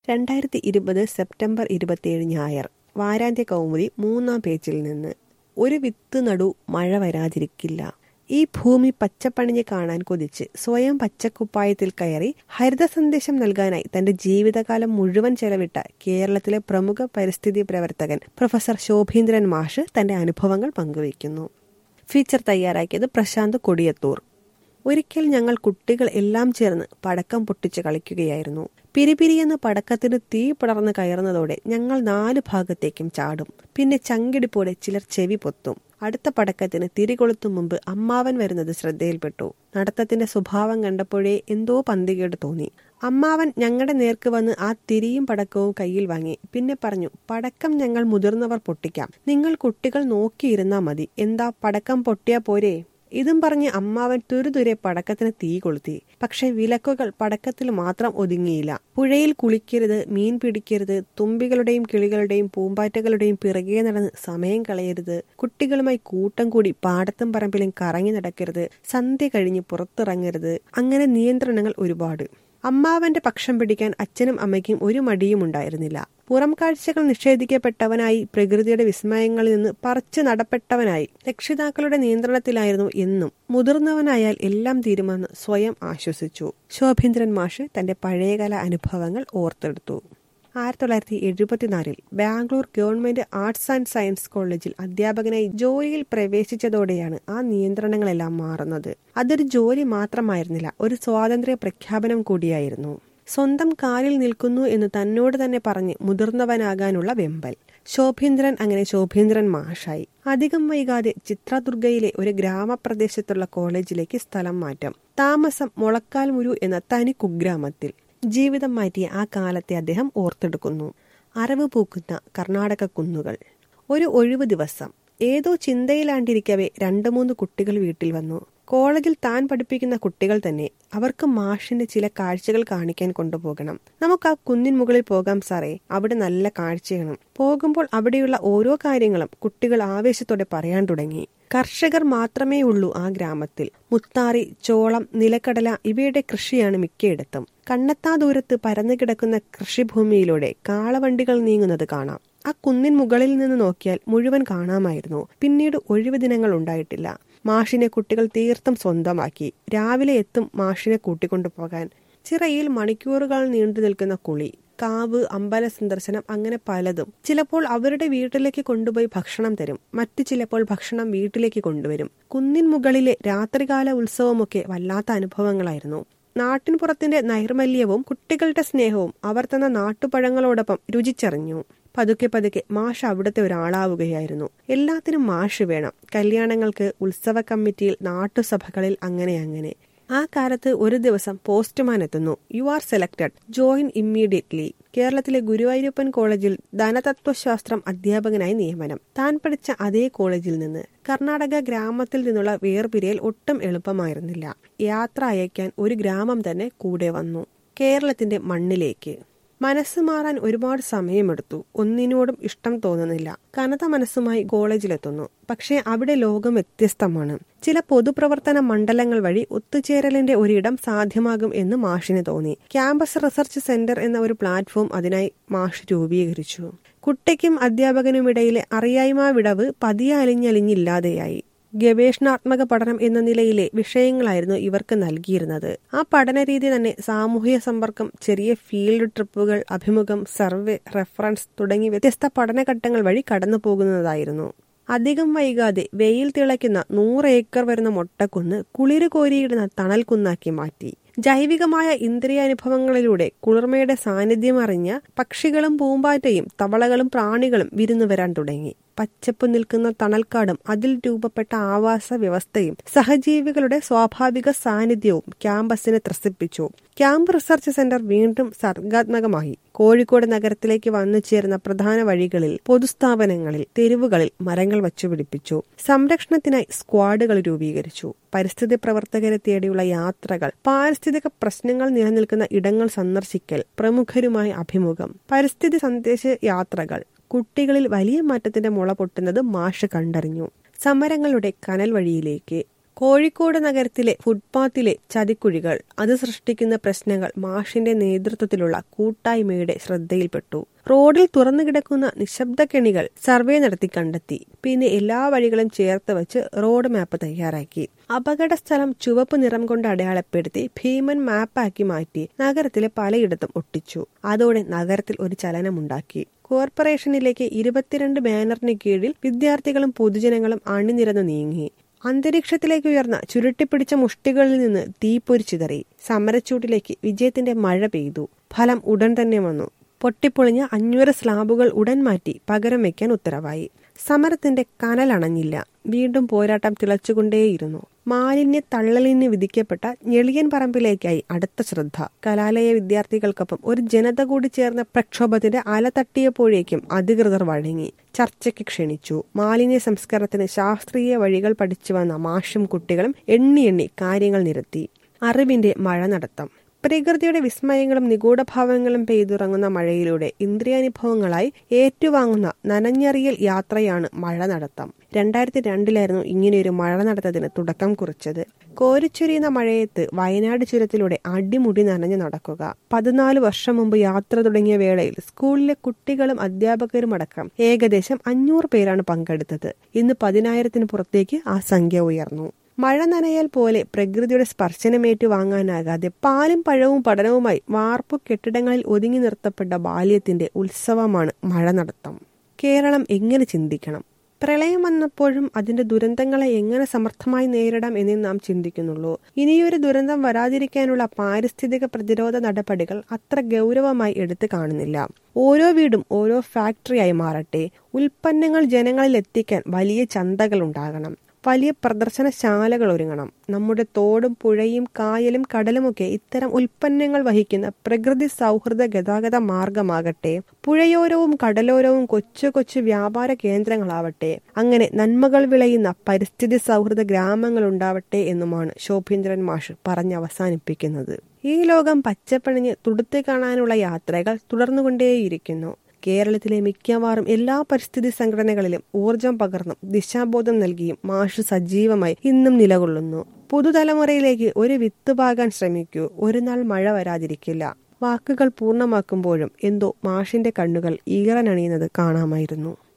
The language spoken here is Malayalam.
രണ്ടായിരത്തി ഇരുപത് സെപ്റ്റംബർ ഇരുപത്തിയേഴ് ഞായർ വാരാന്ത്യ കൗമുദി മൂന്നാം പേജിൽ നിന്ന് ഒരു വിത്ത് നടു മഴ വരാതിരിക്കില്ല ഈ ഭൂമി പച്ചപ്പണിഞ്ഞ് കാണാൻ കൊതിച്ച് സ്വയം പച്ചക്കുപ്പായത്തിൽ കയറി ഹരിത സന്ദേശം നൽകാനായി തന്റെ ജീവിതകാലം മുഴുവൻ ചെലവിട്ട കേരളത്തിലെ പ്രമുഖ പരിസ്ഥിതി പ്രവർത്തകൻ പ്രൊഫസർ ശോഭീന്ദ്രൻ മാഷ് തന്റെ അനുഭവങ്ങൾ പങ്കുവയ്ക്കുന്നു ഫീച്ചർ തയ്യാറാക്കിയത് പ്രശാന്ത് കൊടിയത്തൂർ ഒരിക്കൽ ഞങ്ങൾ കുട്ടികൾ എല്ലാം ചേർന്ന് പടക്കം പൊട്ടിച്ച് കളിക്കുകയായിരുന്നു പിരിപിരിയെന്ന് പടക്കത്തിന് തീ പടർന്ന് കയറുന്നതോടെ ഞങ്ങൾ നാല് ഭാഗത്തേക്കും ചാടും പിന്നെ ചങ്കിടിപ്പോടെ ചിലർ ചെവി പൊത്തും അടുത്ത പടക്കത്തിന് തിരികൊളുത്തും മുമ്പ് അമ്മാവൻ വരുന്നത് ശ്രദ്ധയിൽപ്പെട്ടു നടത്തത്തിന്റെ സ്വഭാവം കണ്ടപ്പോഴേ എന്തോ പന്തികേട് തോന്നി അമ്മാവൻ ഞങ്ങളുടെ നേർക്ക് വന്ന് ആ തിരിയും പടക്കവും കയ്യിൽ വാങ്ങി പിന്നെ പറഞ്ഞു പടക്കം ഞങ്ങൾ മുതിർന്നവർ പൊട്ടിക്കാം നിങ്ങൾ കുട്ടികൾ നോക്കിയിരുന്നാ മതി എന്താ പടക്കം പൊട്ടിയാ പോരെ ഇതും പറഞ്ഞ് അമ്മാവൻ തുരുതുരെ പടക്കത്തിന് തീ കൊളുത്തി പക്ഷെ വിലക്കുകൾ പടക്കത്തിൽ മാത്രം ഒതുങ്ങിയില്ല പുഴയിൽ കുളിക്കരുത് മീൻ പിടിക്കരുത് തുമ്പികളുടെയും കിളികളുടെയും പൂമ്പാറ്റകളുടെയും പിറകെ നടന്ന് സമയം കളയരുത് കുട്ടികളുമായി കൂട്ടം കൂടി പാടത്തും പറമ്പിലും കറങ്ങി നടക്കരുത് സന്ധ്യ കഴിഞ്ഞ് പുറത്തിറങ്ങരുത് അങ്ങനെ നിയന്ത്രണങ്ങൾ ഒരുപാട് അമ്മാവന്റെ പക്ഷം പിടിക്കാൻ അച്ഛനും അമ്മയ്ക്കും ഒരു മടിയും ഉണ്ടായിരുന്നില്ല പുറം കാഴ്ചകൾ നിഷേധിക്കപ്പെട്ടവനായി പ്രകൃതിയുടെ വിസ്മയങ്ങളിൽ നിന്ന് പറിച്ചു നടപ്പെട്ടവനായി രക്ഷിതാക്കളുടെ നിയന്ത്രണത്തിലായിരുന്നു എന്നും മുതിർന്നവനായാൽ എല്ലാം തീരുമെന്ന് സ്വയം ആശ്വസിച്ചു ശോഭീന്ദ്രൻ മാഷ് തന്റെ പഴയകാല അനുഭവങ്ങൾ ഓർത്തെടുത്തു ആയിരത്തി തൊള്ളായിരത്തി എഴുപത്തിനാലിൽ Bangalore government arts and science കോളേജിൽ അധ്യാപകനായി ജോലിയിൽ പ്രവേശിച്ചതോടെയാണ് ആ നിയന്ത്രണങ്ങളെല്ലാം മാറുന്നത് അതൊരു ജോലി മാത്രമായിരുന്നില്ല ഒരു സ്വാതന്ത്ര്യ പ്രഖ്യാപനം കൂടിയായിരുന്നു സ്വന്തം കാലിൽ നിൽക്കുന്നു എന്ന് തന്നോട് തന്നെ പറഞ്ഞ് മുതിർന്നവനാകാനുള്ള വെമ്പൽ ശോഭീന്ദ്രൻ അങ്ങനെ ശോഭീന്ദ്രൻ മാഷായി അധികം വൈകാതെ ചിത്രദുർഗയിലെ ഒരു ഗ്രാമപ്രദേശത്തുള്ള കോളേജിലേക്ക് സ്ഥലം മാറ്റം താമസം മുളക്കാൽമുരു എന്ന തനി കുഗ്രാമത്തിൽ ജീവിതം മാറ്റിയ ആ കാലത്തെ അദ്ദേഹം ഓർത്തെടുക്കുന്നു അറിവ് പൂക്കുന്ന കർണാടക കുന്നുകൾ ഒരു ഒഴിവു ദിവസം ഏതോ ചിന്തയിലാണ്ടിരിക്കവേ രണ്ടു മൂന്ന് കുട്ടികൾ വീട്ടിൽ വന്നു കോളേജിൽ താൻ പഠിപ്പിക്കുന്ന കുട്ടികൾ തന്നെ അവർക്ക് മാഷിന്റെ ചില കാഴ്ചകൾ കാണിക്കാൻ കൊണ്ടുപോകണം നമുക്ക് ആ കുന്നിൻ മുകളിൽ പോകാം സാറേ അവിടെ നല്ല കാഴ്ചയാണ് പോകുമ്പോൾ അവിടെയുള്ള ഓരോ കാര്യങ്ങളും കുട്ടികൾ ആവേശത്തോടെ പറയാൻ തുടങ്ങി കർഷകർ മാത്രമേ ഉള്ളൂ ആ ഗ്രാമത്തിൽ മുത്താറി ചോളം നിലക്കടല ഇവയുടെ കൃഷിയാണ് മിക്കയിടത്തും കണ്ണെത്താ ദൂരത്ത് പരന്നു കിടക്കുന്ന കൃഷിഭൂമിയിലൂടെ കാളവണ്ടികൾ നീങ്ങുന്നത് കാണാം ആ കുന്നിൻ മുകളിൽ നിന്ന് നോക്കിയാൽ മുഴുവൻ കാണാമായിരുന്നു പിന്നീട് ഒഴിവു ദിനങ്ങൾ ഉണ്ടായിട്ടില്ല മാഷിനെ കുട്ടികൾ തീർത്തും സ്വന്തമാക്കി രാവിലെ എത്തും മാഷിനെ കൂട്ടിക്കൊണ്ടുപോകാൻ ചിറയിൽ മണിക്കൂറുകൾ നീണ്ടു നിൽക്കുന്ന കുളി കാവ് അമ്പല സന്ദർശനം അങ്ങനെ പലതും ചിലപ്പോൾ അവരുടെ വീട്ടിലേക്ക് കൊണ്ടുപോയി ഭക്ഷണം തരും മറ്റു ചിലപ്പോൾ ഭക്ഷണം വീട്ടിലേക്ക് കൊണ്ടുവരും കുന്നിൻ മുകളിലെ രാത്രികാല ഉത്സവമൊക്കെ വല്ലാത്ത അനുഭവങ്ങളായിരുന്നു നാട്ടിൻപുറത്തിന്റെ നൈർമല്യവും കുട്ടികളുടെ സ്നേഹവും അവർ തന്ന നാട്ടുപഴങ്ങളോടൊപ്പം രുചിച്ചറിഞ്ഞു പതുക്കെ പതുക്കെ മാഷ് അവിടുത്തെ ഒരാളാവുകയായിരുന്നു എല്ലാത്തിനും മാഷ് വേണം കല്യാണങ്ങൾക്ക് ഉത്സവ കമ്മിറ്റിയിൽ നാട്ടുസഭകളിൽ അങ്ങനെ അങ്ങനെ ആ കാലത്ത് ഒരു ദിവസം പോസ്റ്റ്മാൻ എത്തുന്നു you are selected join immediately കേരളത്തിലെ ഗുരുവായൂരപ്പൻ കോളേജിൽ ധനതത്വശാസ്ത്രം അധ്യാപകനായി നിയമനം താൻ പഠിച്ച അതേ കോളേജിൽ നിന്ന് കർണാടക ഗ്രാമത്തിൽ നിന്നുള്ള വേർപിരിയൽ ഒട്ടും എളുപ്പമായിരുന്നില്ല യാത്ര അയക്കാൻ ഒരു ഗ്രാമം തന്നെ കൂടെ വന്നു കേരളത്തിന്റെ മണ്ണിലേക്ക് മനസ്സ് മാറാൻ ഒരുപാട് സമയമെടുത്തു ഒന്നിനോടും ഇഷ്ടം തോന്നുന്നില്ല കനത്ത മനസ്സുമായി കോളേജിലെത്തുന്നു പക്ഷേ അവിടെ ലോകം വ്യത്യസ്തമാണ് ചില പൊതുപ്രവർത്തന മണ്ഡലങ്ങൾ വഴി ഒത്തുചേരലിന്റെ ഒരിടം സാധ്യമാകും എന്ന് മാഷിന് തോന്നി ക്യാമ്പസ് റിസർച്ച് സെന്റർ എന്ന ഒരു പ്ലാറ്റ്ഫോം അതിനായി മാഷ് രൂപീകരിച്ചു കുട്ടിക്കും അധ്യാപകനുമിടയിലെ അറിയായ്മ വിടവ് പതിയെ അലിഞ്ഞലിഞ്ഞില്ലാതെയായി ഗവേഷണാത്മക പഠനം എന്ന നിലയിലെ വിഷയങ്ങളായിരുന്നു ഇവർക്ക് നൽകിയിരുന്നത് ആ പഠനരീതി തന്നെ സാമൂഹിക സമ്പർക്കം ചെറിയ ഫീൽഡ് ട്രിപ്പുകൾ അഭിമുഖം സർവേ റെഫറൻസ് തുടങ്ങി വ്യത്യസ്ത പഠനഘട്ടങ്ങൾ വഴി കടന്നു പോകുന്നതായിരുന്നു അധികം വൈകാതെ വെയിൽ തിളയ്ക്കുന്ന നൂറ് ഏക്കർ വരുന്ന മൊട്ടക്കുന്ന് കുളിര് കോരിയിടുന്ന തണൽ കുന്നാക്കി മാറ്റി ജൈവികമായ ഇന്ദ്രിയാനുഭവങ്ങളിലൂടെ കുളിർമയുടെ സാന്നിധ്യം അറിഞ്ഞ പക്ഷികളും പൂമ്പാറ്റയും തവളകളും പ്രാണികളും വിരുന്നു വരാൻ തുടങ്ങി പച്ചപ്പ് നിൽക്കുന്ന തണൽക്കാടും അതിൽ രൂപപ്പെട്ട ആവാസ വ്യവസ്ഥയും സഹജീവികളുടെ സ്വാഭാവിക സാന്നിധ്യവും ക്യാമ്പസിനെ ത്രസിപ്പിച്ചു ക്യാമ്പ് റിസർച്ച് സെന്റർ വീണ്ടും സർഗാത്മകമായി കോഴിക്കോട് നഗരത്തിലേക്ക് വന്നു ചേരുന്ന പ്രധാന വഴികളിൽ പൊതുസ്ഥാപനങ്ങളിൽ തെരുവുകളിൽ മരങ്ങൾ വച്ചുപിടിപ്പിച്ചു സംരക്ഷണത്തിനായി സ്ക്വാഡുകൾ രൂപീകരിച്ചു പരിസ്ഥിതി പ്രവർത്തകരെ തേടിയുള്ള യാത്രകൾ പാരിസ്ഥിതിക പ്രശ്നങ്ങൾ നിലനിൽക്കുന്ന ഇടങ്ങൾ സന്ദർശിക്കൽ പ്രമുഖരുമായി അഭിമുഖം പരിസ്ഥിതി സന്ദേശ യാത്രകൾ കുട്ടികളിൽ വലിയ മാറ്റത്തിന്റെ മുള പൊട്ടുന്നത് മാഷ് കണ്ടറിഞ്ഞു സമരങ്ങളുടെ കനൽ വഴിയിലേക്ക് കോഴിക്കോട് നഗരത്തിലെ ഫുട്പാത്തിലെ ചതിക്കുഴികൾ അത് സൃഷ്ടിക്കുന്ന പ്രശ്നങ്ങൾ മാഷിന്റെ നേതൃത്വത്തിലുള്ള കൂട്ടായ്മയുടെ ശ്രദ്ധയിൽപ്പെട്ടു റോഡിൽ തുറന്നു കിടക്കുന്ന നിശബ്ദക്കെണികൾ സർവേ നടത്തി കണ്ടെത്തി പിന്നെ എല്ലാ വഴികളും ചേർത്ത് വെച്ച് റോഡ് മാപ്പ് തയ്യാറാക്കി അപകട സ്ഥലം ചുവപ്പ് നിറം കൊണ്ട് അടയാളപ്പെടുത്തി ഭീമൻ മാപ്പാക്കി മാറ്റി നഗരത്തിലെ പലയിടത്തും ഒട്ടിച്ചു അതോടെ നഗരത്തിൽ ഒരു ചലനമുണ്ടാക്കി കോർപ്പറേഷനിലേക്ക് ഇരുപത്തിരണ്ട് ബാനറിന് കീഴിൽ വിദ്യാർത്ഥികളും പൊതുജനങ്ങളും അണിനിരന്നു നീങ്ങി അന്തരീക്ഷത്തിലേക്ക് ഉയർന്ന ചുരുട്ടിപ്പിടിച്ച മുഷ്ടികളിൽ നിന്ന് തീപ്പൊരിച്ചിതറി സമരച്ചൂട്ടിലേക്ക് വിജയത്തിന്റെ മഴ പെയ്തു ഫലം ഉടൻ തന്നെ വന്നു പൊട്ടിപ്പൊളിഞ്ഞ അഞ്ഞൂറ് സ്ലാബുകൾ ഉടൻ മാറ്റി പകരം വയ്ക്കാൻ ഉത്തരവായി സമരത്തിന്റെ കനലണഞ്ഞില്ല വീണ്ടും പോരാട്ടം തിളച്ചുകൊണ്ടേയിരുന്നു മാലിന്യ തള്ളലിന് വിധിക്കപ്പെട്ട ഞെളിയൻ പറമ്പിലേക്കായി അടുത്ത ശ്രദ്ധ കലാലയ വിദ്യാർത്ഥികൾക്കൊപ്പം ഒരു ജനത കൂടി ചേർന്ന പ്രക്ഷോഭത്തിന്റെ അല തട്ടിയപ്പോഴേക്കും അധികൃതർ വഴങ്ങി ചർച്ചയ്ക്ക് ക്ഷണിച്ചു മാലിന്യ സംസ്കരണത്തിന് ശാസ്ത്രീയ വഴികൾ പഠിച്ചു വന്ന മാഷും കുട്ടികളും എണ്ണി എണ്ണി കാര്യങ്ങൾ നിരത്തി അറിവിന്റെ മഴ നടത്തം പ്രകൃതിയുടെ വിസ്മയങ്ങളും നിഗൂഢഭാവങ്ങളും പെയ്തുറങ്ങുന്ന മഴയിലൂടെ ഇന്ദ്രിയാനുഭവങ്ങളായി ഏറ്റുവാങ്ങുന്ന നനഞ്ഞറിയൽ യാത്രയാണ് മഴ നടത്തം രണ്ടായിരത്തി രണ്ടിലായിരുന്നു ഇങ്ങനെയൊരു മഴ നടത്തത്തിന് തുടക്കം കുറിച്ചത് കോരിച്ചൊരിയുന്ന മഴയത്ത് വയനാട് ചുരത്തിലൂടെ അടിമുടി നനഞ്ഞു നടക്കുക പതിനാല് വർഷം മുമ്പ് യാത്ര തുടങ്ങിയ വേളയിൽ സ്കൂളിലെ കുട്ടികളും അധ്യാപകരും അടക്കം ഏകദേശം അഞ്ഞൂറ് പേരാണ് പങ്കെടുത്തത് ഇന്ന് പതിനായിരത്തിന് പുറത്തേക്ക് ആ സംഖ്യ ഉയർന്നു മഴ നനയാൽ പോലെ പ്രകൃതിയുടെ സ്പർശനമേറ്റു വാങ്ങാനാകാതെ പാലും പഴവും പഠനവുമായി വാർപ്പു കെട്ടിടങ്ങളിൽ ഒതുങ്ങി നിർത്തപ്പെട്ട ബാല്യത്തിന്റെ ഉത്സവമാണ് മഴ നടത്തം കേരളം എങ്ങനെ ചിന്തിക്കണം പ്രളയം വന്നപ്പോഴും അതിന്റെ ദുരന്തങ്ങളെ എങ്ങനെ സമർത്ഥമായി നേരിടാം എന്നേ നാം ചിന്തിക്കുന്നുള്ളൂ ഇനിയൊരു ദുരന്തം വരാതിരിക്കാനുള്ള പാരിസ്ഥിതിക പ്രതിരോധ നടപടികൾ അത്ര ഗൗരവമായി എടുത്തു കാണുന്നില്ല ഓരോ വീടും ഓരോ ഫാക്ടറിയായി മാറട്ടെ ഉൽപ്പന്നങ്ങൾ ജനങ്ങളിൽ എത്തിക്കാൻ വലിയ ചന്തകൾ ഉണ്ടാകണം വലിയ പ്രദർശനശാലകൾ ഒരുങ്ങണം നമ്മുടെ തോടും പുഴയും കായലും കടലുമൊക്കെ ഇത്തരം ഉൽപ്പന്നങ്ങൾ വഹിക്കുന്ന പ്രകൃതി സൗഹൃദ ഗതാഗത മാർഗമാകട്ടെ പുഴയോരവും കടലോരവും കൊച്ചു കൊച്ചു വ്യാപാര കേന്ദ്രങ്ങളാവട്ടെ അങ്ങനെ നന്മകൾ വിളയുന്ന പരിസ്ഥിതി സൗഹൃദ ഗ്രാമങ്ങൾ ഉണ്ടാവട്ടെ എന്നുമാണ് ശോഭീന്ദ്രൻ മാഷ് പറഞ്ഞവസാനിപ്പിക്കുന്നത് ഈ ലോകം പച്ചപ്പണിഞ്ഞ് തുടുത്തു കാണാനുള്ള യാത്രകൾ തുടർന്നുകൊണ്ടേയിരിക്കുന്നു കേരളത്തിലെ മിക്കവാറും എല്ലാ പരിസ്ഥിതി സംഘടനകളിലും ഊർജം പകർന്നും ദിശാബോധം നൽകിയും മാഷ് സജീവമായി ഇന്നും നിലകൊള്ളുന്നു പുതുതലമുറയിലേക്ക് ഒരു വിത്ത് പാകാൻ ശ്രമിക്കൂ ഒരു നാൾ മഴ വരാതിരിക്കില്ല വാക്കുകൾ പൂർണ്ണമാക്കുമ്പോഴും എന്തോ മാഷിന്റെ കണ്ണുകൾ ഈറനണിയുന്നത് കാണാമായിരുന്നു